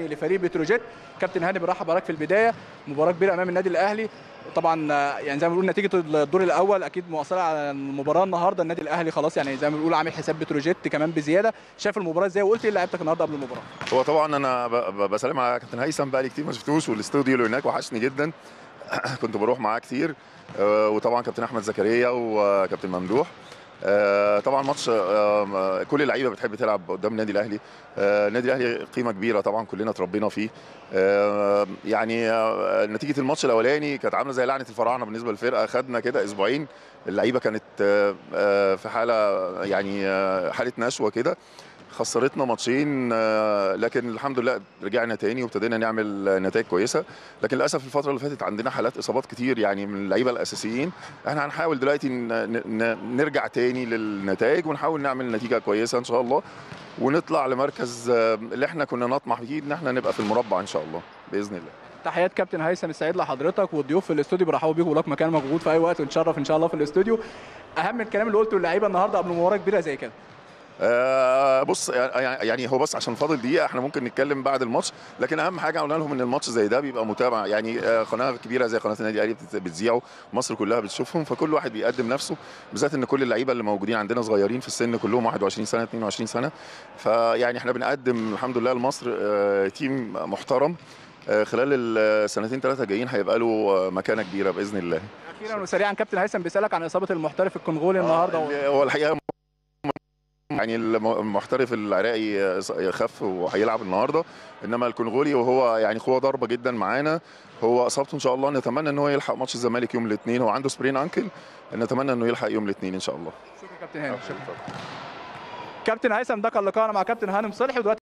الاولاني لفريق بتروجيت كابتن هاني برحب بحضرتك في البدايه مباراه كبيره امام النادي الاهلي طبعا آه، يعني زي ما بنقول نتيجه الدور الاول اكيد مؤثره على المباراه النهارده النادي الاهلي خلاص يعني زي ما بنقول عامل حساب بتروجيت كمان بزياده شايف المباراه ازاي وقلت ايه لعيبتك النهارده قبل المباراه هو طبعا انا ب- ب- بسلم على كابتن هيثم بقالي كتير ما شفتوش والاستوديو اللي هناك وحشني جدا كنت بروح معاه كتير آه، وطبعا كابتن احمد زكريا وكابتن ممدوح آه، طبعا ماتش آه، كل اللعيبه بتحب تلعب قدام النادي الاهلي آه، النادي الاهلي قيمه كبيره طبعا كلنا اتربينا فيه آه، يعني آه، نتيجه الماتش الاولاني كانت عامله زي لعنه الفراعنه بالنسبه للفرقه خدنا كده اسبوعين اللعيبه كانت آه، آه، في حاله يعني آه، حاله نشوه كده خسرتنا ماتشين آه، لكن الحمد لله رجعنا تاني وابتدينا نعمل آه، نتائج كويسه لكن للاسف الفتره اللي فاتت عندنا حالات اصابات كتير يعني من اللعيبه الاساسيين احنا هنحاول دلوقتي ن- ن- نرجع تاني للنتائج ونحاول نعمل نتيجه كويسه ان شاء الله ونطلع لمركز آه، اللي احنا كنا نطمح فيه ان احنا نبقى في المربع ان شاء الله باذن الله تحيات كابتن هيثم السعيد لحضرتك والضيوف في الاستوديو برحبوا بيكم ولك مكان موجود في اي وقت ونتشرف ان شاء الله في الاستوديو اهم الكلام اللي قلته للعيبه النهارده قبل مباراه كبيره زي كده آه بص يعني يعني هو بس عشان فاضل دقيقه احنا ممكن نتكلم بعد الماتش لكن اهم حاجه قلنا لهم ان الماتش زي ده بيبقى متابعه يعني آه قناه كبيره زي قناه النادي الاهلي بتت- بتذيعه مصر كلها بتشوفهم فكل واحد بيقدم نفسه بالذات ان كل اللعيبه اللي موجودين عندنا صغيرين في السن كلهم 21 سنه 22 سنه فيعني احنا بنقدم الحمد لله لمصر آه تيم محترم آه خلال السنتين ثلاثه جايين هيبقى له آه، مكانه كبيره باذن الله اخيرا وسريعا كابتن هيثم بيسالك عن اصابه المحترف الكونغولي النهارده آه، هو الحقيقه يعني الم- المحترف العراقي خف وهيلعب النهارده انما الكونغولي وهو يعني قوه ضربه جدا معانا هو اصابته ان شاء الله نتمنى ان هو يلحق ماتش الزمالك يوم الاثنين هو عنده سبرين انكل نتمنى انه يلحق يوم الاثنين ان شاء الله شكرا كابتن هاني كابتن هيثم ده كان لقاءنا مع كابتن هانم صالحي ودلوقتي